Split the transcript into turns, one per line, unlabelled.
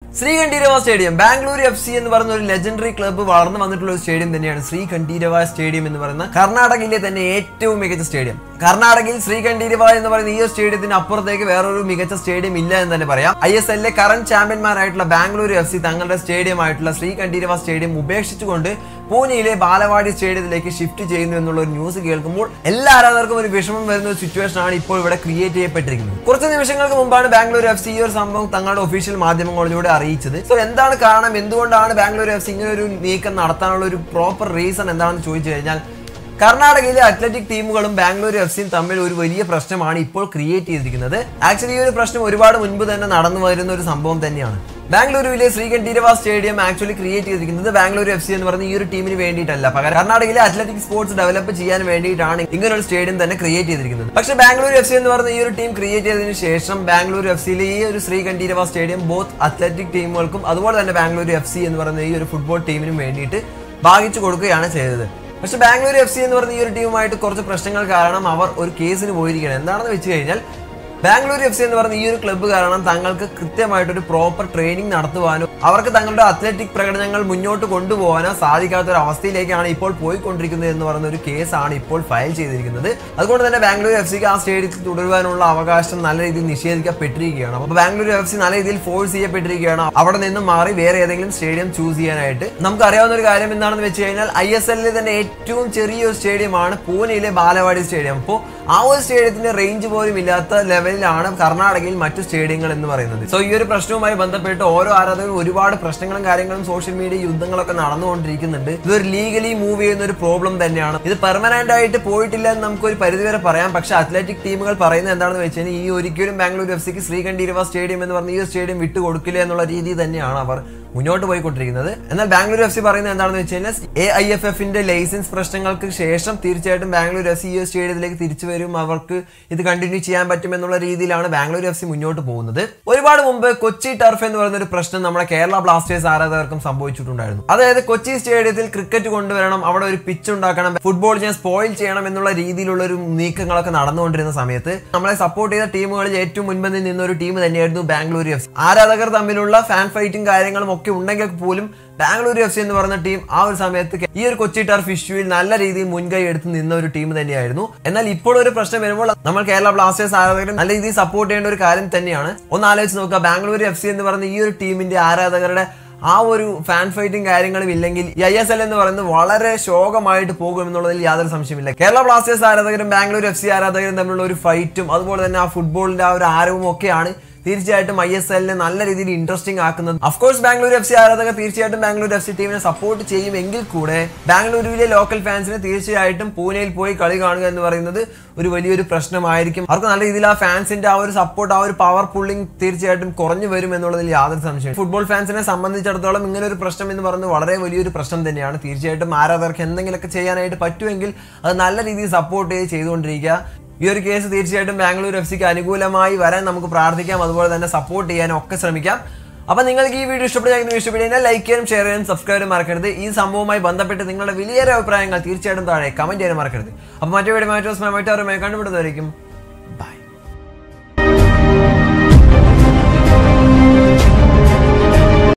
Shri Kanteerava stadium Bangalore F C എന്ന് പറയുന്ന ഒരു ലെജൻഡറി ക്ലബ്ബ് വളർന്നു വന്നിട്ടുള്ള ഒരു സ്റ്റേഡിയം തന്നെയാണ് ശ്രീ കണ്ഠീരവ സ്റ്റേഡിയം എന്ന് പറയുന്ന കർണാടകയിലെ തന്നെ ഏറ്റവും മികച്ച സ്റ്റേഡിയം കർണാടകയിൽ ശ്രീ കണ്ഠീരവ എന്ന് പറയുന്ന ഈ ഒരു സ്റ്റേഡിയത്തിന് അപ്പുറത്തേക്ക് വേറൊരു മികച്ച സ്റ്റേഡിയം ഇല്ല എന്ന് തന്നെ പറയാം ഐ എസ് എല്ലിലെ കറന്റ് ചാമ്പ്യന്മാരായിട്ടുള്ള ബാംഗ്ലൂർ എഫ് സി തങ്ങളുടെ സ്റ്റേഡിയം ആയിട്ടുള്ള ശ്രീ കണ്ഠീരവ സ്റ്റേഡിയം ഉപേക്ഷിച്ചുകൊണ്ട് പൂനെയിലെ ബാലവാടി സ്റ്റേഡിയത്തിലേക്ക് ഷിഫ്റ്റ് ചെയ്യുന്നു എന്നുള്ള ഒരു ന്യൂസ് കേൾക്കുമ്പോൾ എല്ലാ ആരാധകർക്കും ഒരു വിഷമം വരുന്ന ഒരു സിറ്റുവേഷൻ ആണ് ഇപ്പോൾ ഇവിടെ ക്രിയേറ്റ് ചെയ്യപ്പെട്ടിരിക്കുന്നത് കുറച്ച് നിമിഷങ്ങൾക്ക് മുമ്പാണ് ബാംഗ്ലൂർ എഫ് സി ഈ ഒരു സംഭവം തങ്ങളുടെ ഒഫീഷ്യൽ മാധ്യമങ്ങളിലൂടെ അറിയിച്ചത് സോ എന്താണ് കാരണം എന്തുകൊണ്ടാണ് ബാംഗ്ലൂർ എഫ് സി ഇങ്ങനെ ഒരു നീക്കം നടത്താനുള്ള ഒരു പ്രോപ്പർ റീസൺ എന്താണെന്ന് ചോദിച്ചു കഴിഞ്ഞാൽ കർണാടകയിലെ അത്ലറ്റിക് ടീമുകളും ബാംഗ്ലൂർ എഫ് സിയും തമ്മിൽ ഒരു വലിയ പ്രശ്നമാണ് ഇപ്പോൾ ക്രിയേറ്റ് ചെയ്തിരിക്കുന്നത് ആക്ച്വലി ഈ ഒരു പ്രശ്നം ഒരുപാട് മുൻപ് തന്നെ നടന്നു വരുന്ന ഒരു സംഭവം തന്നെയാണ് ബാംഗ്ലൂരുവിലെ ശ്രീകണ്ഠീരവ സ്റ്റേഡിയം ആക്ച്വലി ക്രിയേറ്റ് ചെയ്തിരിക്കുന്നത് ബാംഗ്ലൂർ എഫ് സി എന്ന് പറയുന്ന ഈ ഒരു ടീമിന് വേണ്ടിയിട്ടല്ല പകരം കർണാടകയിലെ അത്ലറ്റിക് സ്പോർട്സ് ഡെവലപ്പ് ചെയ്യാൻ വേണ്ടിയിട്ടാണ് ഇങ്ങനെ ഒരു സ്റ്റേഡിയം തന്നെ ക്രിയേറ്റ് ചെയ്തിരിക്കുന്നത് പക്ഷേ ബാംഗ്ലൂർ എഫ് സി എന്ന് പറയുന്ന ഈ ഒരു ടീം ക്രിയേറ്റ് ചെയ്തതിനു ശേഷം ബാംഗ്ലൂർ എഫ് സിയിലെ ഈ ഒരു ശ്രീകണ്ഠീരവ സ്റ്റേഡിയം ബോത്ത് അത്ലറ്റിക് ടീമുകൾക്കും അതുപോലെ തന്നെ ബാംഗ്ലൂർ എഫ് സി എന്ന് പറയുന്ന ഈ ഒരു ഫുട്ബോൾ ടീമിനും വേണ്ടിയിട്ട് ഭാഗിച്ചു കൊടുക്കുകയാണ് ചെയ്തത് പക്ഷെ ബാംഗ്ലൂർ എഫ് സി എന്ന് പറയുന്ന ഈ ഒരു ടീമുമായിട്ട് കുറച്ച് പ്രശ്നങ്ങൾ കാരണം അവർ ഒരു കേസിന് പോയിരിക്കുകയാണ് എന്താണെന്ന് വെച്ച് കഴിഞ്ഞാൽ ബാംഗ്ലൂർ എഫ് സി എന്ന് പറയുന്ന ഈ ഒരു ക്ലബ്ബ് കാരണം തങ്ങൾക്ക് കൃത്യമായിട്ടൊരു പ്രോപ്പർ ട്രെയിനിങ് നടത്തുവാനോ അവർക്ക് തങ്ങളുടെ അത്ലറ്റിക് പ്രകടനങ്ങൾ മുന്നോട്ട് കൊണ്ടുപോകാനോ സാധിക്കാത്ത ഒരു അവസ്ഥയിലേക്കാണ് ഇപ്പോൾ പോയിക്കൊണ്ടിരിക്കുന്നത് എന്ന് പറയുന്ന ഒരു കേസാണ് ഇപ്പോൾ ഫയൽ ചെയ്തിരിക്കുന്നത് അതുകൊണ്ട് തന്നെ ബാംഗ്ലൂർ എഫ് സിക്ക് ആ സ്റ്റേഡിയത്തിൽ തുടരുവാനുള്ള അവകാശം നല്ല രീതിയിൽ നിഷേധിക്കപ്പെട്ടിരിക്കുകയാണ് അപ്പോൾ ബാംഗ്ലൂർ എഫ് സി നല്ല രീതിയിൽ ഫോഴ്സ് ചെയ്യപ്പെട്ടിരിക്കുകയാണ് അവിടെ നിന്നും മാറി വേറെ ഏതെങ്കിലും സ്റ്റേഡിയം ചൂസ് ചെയ്യാനായിട്ട് നമുക്ക് അറിയാവുന്ന ഒരു കാര്യം എന്താണെന്ന് വെച്ച് കഴിഞ്ഞാൽ ഐ എസ് എല്ലിൽ തന്നെ ഏറ്റവും ചെറിയൊരു സ്റ്റേഡിയമാണ് പൂനെയിലെ ബാലവാടി സ്റ്റേഡിയം അപ്പോൾ ആ ഒരു സ്റ്റേഡിയത്തിന്റെ റേഞ്ച് പോലും ഇല്ലാത്ത ലെവലിലാണ് കർണാടകയിൽ മറ്റു സ്റ്റേഡിയങ്ങൾ എന്ന് പറയുന്നത് സോ ഈ ഒരു പ്രശ്നവുമായി ബന്ധപ്പെട്ട് ഓരോ ആരാധകരും ഒരുപാട് പ്രശ്നങ്ങളും കാര്യങ്ങളും സോഷ്യൽ മീഡിയ യുദ്ധങ്ങളൊക്കെ നടന്നുകൊണ്ടിരിക്കുന്നുണ്ട് ഇതൊരു ലീഗലി മൂവ് ചെയ്യുന്ന ഒരു പ്രോബ്ലം തന്നെയാണ് ഇത് പെർമനന്റ് ആയിട്ട് പോയിട്ടില്ല എന്ന് നമുക്ക് ഒരു പരിധിവരെ പറയാം പക്ഷെ അത്ലറ്റിക് ടീമുകൾ പറയുന്നത് എന്താണെന്ന് വെച്ച് കഴിഞ്ഞാൽ ഈ ഒരിക്കലും ബാംഗ്ലൂർ എഫ് സിക്ക് ശ്രീകണ്ഠീരവ സ്റ്റേഡിയം എന്ന് പറഞ്ഞ ഈ ഒരു സ്റ്റേഡിയം വിട്ടുകൊടുക്കില്ല എന്നുള്ള രീതി തന്നെയാണ് അവർ മുന്നോട്ട് പോയിക്കൊണ്ടിരിക്കുന്നത് എന്നാൽ ബാംഗ്ലൂർ എഫ് സി പറയുന്നത് എന്താണെന്ന് വെച്ച് കഴിഞ്ഞാൽ എ ഐ എഫ് എഫിന്റെ ലൈസൻസ് പ്രശ്നങ്ങൾക്ക് ശേഷം തീർച്ചയായിട്ടും ബാംഗ്ലൂർ എഫ് സി ഈ സ്റ്റേഡിയത്തിലേക്ക് തിരിച്ചു വരും അവർക്ക് ഇത് കണ്ടിന്യൂ ചെയ്യാൻ പറ്റും എന്നുള്ള രീതിയിലാണ് ബാംഗ്ലൂർ എഫ് സി മുന്നോട്ട് പോകുന്നത് ഒരുപാട് മുമ്പ് കൊച്ചി ടർഫ് എന്ന് പറയുന്ന ഒരു പ്രശ്നം നമ്മുടെ കേരള ബ്ലാസ്റ്റേഴ്സ് ആരാധകർക്കും സംഭവിച്ചിട്ടുണ്ടായിരുന്നു അതായത് കൊച്ചി സ്റ്റേഡിയത്തിൽ ക്രിക്കറ്റ് കൊണ്ടുവരണം അവിടെ ഒരു പിച്ച് ഉണ്ടാക്കണം ഫുട്ബോൾ ചെയ്യാൻ സ്പോയിൽ ചെയ്യണം എന്നുള്ള രീതിയിലുള്ള ഒരു നീക്കങ്ങളൊക്കെ നടന്നുകൊണ്ടിരുന്ന സമയത്ത് നമ്മളെ സപ്പോർട്ട് ചെയ്ത ടീമുകളിൽ ഏറ്റവും മുൻപന്തിൽ നിന്ന ഒരു ടീം തന്നെയായിരുന്നു ബാംഗ്ലൂർ എഫ് സി ആരാധകർ തമ്മിലുള്ള ഫാൻ ഫൈറ്റും കാര്യങ്ങളും ഒക്കെ ഉണ്ടെങ്കിൽ പോലും ബാംഗ്ലൂർ എഫ് സി എന്ന് പറയുന്ന ടീം ആ ഒരു സമയത്ത് ഈ ഒരു കൊച്ചി ടർഫ് ഇഷ്യൂവിൽ നല്ല രീതിയിൽ മുൻകൈ എടുത്ത് നിന്ന ഒരു ടീം തന്നെയായിരുന്നു എന്നാൽ ഇപ്പോൾ ഒരു പ്രശ്നം വരുമ്പോൾ നമ്മൾ കേരള ബ്ലാസ്റ്റേഴ്സ് ആരാധകരും നല്ല രീതിയിൽ സപ്പോർട്ട് ചെയ്യേണ്ട ഒരു കാര്യം തന്നെയാണ് ഒന്ന് ആലോചിച്ച് നോക്കുക ബാംഗ്ലൂർ എഫ് സി എന്ന് പറയുന്ന ഈ ഒരു ടീമിന്റെ ആരാധകരുടെ ആ ഒരു ഫാൻ ഫൈറ്റും കാര്യങ്ങളും ഇല്ലെങ്കിൽ ഈ ഐ എസ് എൽ എന്ന് പറയുന്നത് വളരെ ശോകമായിട്ട് പോകും എന്നുള്ളതിൽ യാതൊരു സംശയമില്ല കേരള ബ്ലാസ്റ്റേഴ്സ് ആരാധകരും ബാംഗ്ലൂർ എഫ് സി ആരാധകരും തമ്മിലുള്ള ഒരു ഫൈറ്റും അതുപോലെ തന്നെ ആ ഫുട്ബോളിന്റെ ആ ഒരു ആരവും ഒക്കെയാണ് തീർച്ചയായിട്ടും ഐ എസ് എല്ലിനെ നല്ല രീതിയിൽ ഇൻട്രസ്റ്റിംഗ് ആക്കുന്നത് അഫ്കോഴ്സ് ബാംഗ്ലൂർ എഫ് സി ആരാധകർ തീർച്ചയായിട്ടും ബാംഗ്ലൂർ എഫ് സി ടീമിനെ സപ്പോർട്ട് ചെയ്യുമെങ്കിൽ കൂടെ ബാംഗ്ലൂരുവിലെ ലോക്കൽ ഫാൻസിന് തീർച്ചയായിട്ടും പൂനെയിൽ പോയി കളി കാണുക എന്ന് പറയുന്നത് ഒരു വലിയൊരു പ്രശ്നമായിരിക്കും അവർക്ക് നല്ല രീതിയിൽ ആ ഫാൻസിന്റെ ആ ഒരു സപ്പോർട്ട് ആ ഒരു പവർ പുള്ളിങ് തീർച്ചയായിട്ടും കുറഞ്ഞു വരും എന്നുള്ളതിൽ യാതൊരു സംശയം ഫുട്ബോൾ ഫാൻസിനെ സംബന്ധിച്ചിടത്തോളം ഇങ്ങനെ ഒരു പ്രശ്നം എന്ന് പറയുന്നത് വളരെ വലിയൊരു പ്രശ്നം തന്നെയാണ് തീർച്ചയായിട്ടും ആരാധകർക്ക് എന്തെങ്കിലുമൊക്കെ ചെയ്യാനായിട്ട് പറ്റുമെങ്കിൽ അത് നല്ല രീതിയിൽ സപ്പോർട്ട് ചെയ്ത് ചെയ്തുകൊണ്ടിരിക്കുക ഈ ഒരു കേസ് തീർച്ചയായിട്ടും ബാംഗ്ലൂർ എഫ് സിക്ക് അനുകൂലമായി വരാൻ നമുക്ക് പ്രാർത്ഥിക്കാം അതുപോലെ തന്നെ സപ്പോർട്ട് ചെയ്യാനും ഒക്കെ ശ്രമിക്കാം അപ്പൊ നിങ്ങൾക്ക് ഈ വീഡിയോ ഇഷ്ടപ്പെടുകയെങ്കിൽ ഇഷ്ടപ്പെട്ടു കഴിഞ്ഞാൽ ലൈക്ക് ചെയ്യാനും ഷെയർ ചെയ്യാനും സബ്സ്ക്രൈബ് ചെയ്യാനും മറക്കരുത് ഈ സംഭവവുമായി ബന്ധപ്പെട്ട് നിങ്ങളുടെ വലിയൊരു അഭിപ്രായങ്ങൾ തീർച്ചയായിട്ടും താഴെ കമന്റ് ചെയ്യാനും മറക്കരുത് അപ്പൊ മറ്റു വീഡിയോ മറ്റു ദിവസം മറ്റു കണ്ടുപിടുന്നതായിരിക്കും